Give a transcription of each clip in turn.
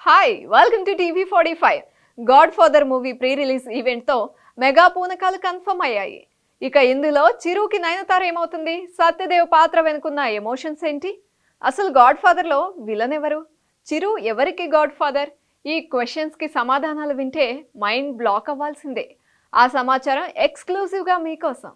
hi welcome to TV forty five God father movie pre release ఈవెంట్తో mega పూనకాలు confirm అయ్యాయి ఇక ఇందులో చిరుకి నయనతార ఏమవుతుంది సత్యదేవ్ పాత్ర వెనుకున్న ఎమోషన్స్ ఏంటి అసలు గాడ్ ఫాదర్లో విలన్ ఎవరు చిరు ఎవరికి గాడ్ ఫాదర్ ఈ క్వశ్చన్స్కి సమాధానాలు వింటే మైండ్ బ్లాక్ అవ్వాల్సిందే ఆ సమాచారం ఎక్స్క్లూజివ్గా మీకోసం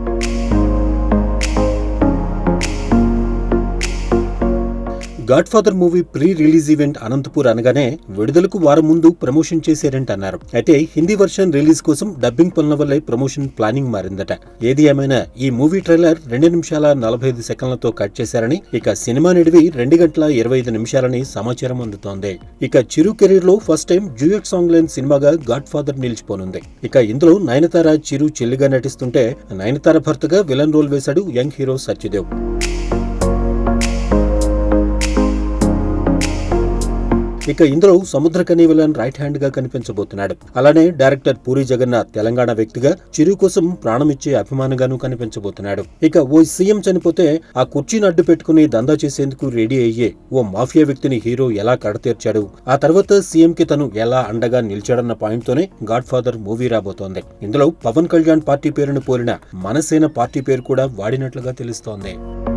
God father movie pre release event Anantapur అనగానే విడుదలకు వారం ముందు ప్రమోషన్ చేశారంటన్నారు అయితే హిందీ వర్షన్ రిలీజ్ కోసం డబ్బింగ్ పనుల వల్లే ప్రమోషన్ ప్లానింగ్ మారిందట ఏది ఏమైనా ఈ మూవీ ట్రైలర్ రెండు నిమిషాల నలభై ఐదు సెకండ్లతో కట్ చేశారని ఇక సినిమా నిడివి రెండు గంటల ఇరవై ఐదు నిమిషాలని సమాచారం అందుతోంది ఇక చిరు కెరీర్ లో first time duet song line సినిమాగా గాడ్ ఫాదర్ నిలిచిపోనుంది ఇక ఇందులో నయనతార చిరు చెల్లిగా నటిస్తుంటే నయనతార భర్తగా విలన్ రోల్ వేశాడు యంగ్ హీరో సత్యదేవ్ ఇక ఇందులో సముద్రకని విలన్ రైట్ హ్యాండ్ గా కనిపించబోతున్నాడు అలానే డైరెక్టర్ పూరి జగన్నాథ్ తెలంగాణ వ్యక్తిగా చిరు కోసం ప్రాణమిచ్చే అభిమానిగాను కనిపించబోతున్నాడు ఇక ఓ సీఎం చనిపోతే ఆ కుర్చీని అడ్డు పెట్టుకుని దందా చేసేందుకు రెడీ అయ్యే ఓ మాఫియా వ్యక్తిని హీరో ఎలా కడతీర్చాడు ఆ తర్వాత సీఎం కి తను ఎలా అండగా నిలిచాడన్న పాయింట్ తోనే గాడ్ ఫాదర్ మూవీ రాబోతోంది ఇందులో పవన్ కళ్యాణ్ పార్టీ పేరును పోలిన మనసేన పార్టీ పేరు కూడా వాడినట్లుగా తెలుస్తోంది